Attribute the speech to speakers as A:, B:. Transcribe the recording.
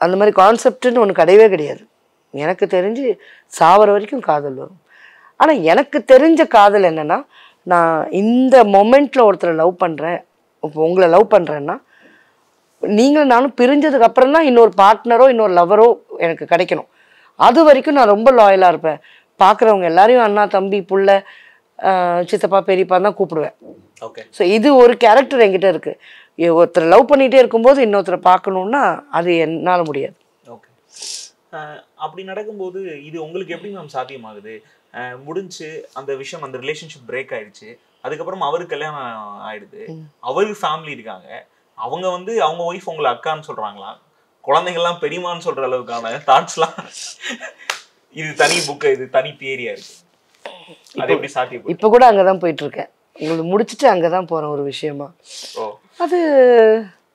A: அந்த மாதிரி கான்செப்ட்னு ஒன்று கிடையவே கிடையாது எனக்கு தெரிஞ்சு சாவர வரைக்கும் காதல் வரும் ஆனால் எனக்கு தெரிஞ்ச காதல் என்னன்னா நான் இந்த மொமெண்ட்டில் ஒருத்தரை லவ் பண்ணுறேன் இப்போ உங்களை லவ் பண்ணுறேன்னா நீங்களும் நானும் பிரிஞ்சதுக்கு அப்புறம் தான் இன்னொரு பார்ட்னரோ இன்னொரு லவரோ எனக்கு கிடைக்கணும் அது வரைக்கும் நான் ரொம்ப லாயலாக இருப்பேன் பார்க்குறவங்க எல்லாரையும் அண்ணா தம்பி புள்ள ஆஹ் சித்தப்பா பெரியப்பா தான் கூப்பிடுவேன்
B: ஓகே
A: ஸோ இது ஒரு கேரக்டர் என்கிட்ட இருக்கு இ- ஒருத்தர் லவ் பண்ணிகிட்டே இருக்கும்போது இன்னொருத்தரை பார்க்கணுன்னா அது என்னால் முடியாது
B: ஓகே அப்படி நடக்கும்போது இது உங்களுக்கு எப்படி மேம் சாத்தியமாகுது அஹ் முடிஞ்சு அந்த விஷயம் அந்த ரிலேஷன்ஷிப் பிரேக் ஆயிடுச்சு அதுக்கப்புறம் அவருக்கு கல்யாணம் ஆயிடுது அவருக்கு ஃபேமிலி இருக்காங்க அவங்க வந்து அவங்க ஒய்ஃப் உங்களை அக்கான்னு சொல்றாங்களா குழந்தைங்கள்லாம் பெரியமான்னு சொல்ற அளவுக்கான தாட்ஸ்லாம் இது தனி புக்கு இது தனி தியரியா இருக்கு அது எப்படி சாத்தியம்
A: இப்போ கூட அங்கே தான் போயிட்டுருக்கேன் உங்களுக்கு முடிச்சுட்டு அங்கே தான் போகிறேன் ஒரு விஷயமா
B: ஓ
A: அது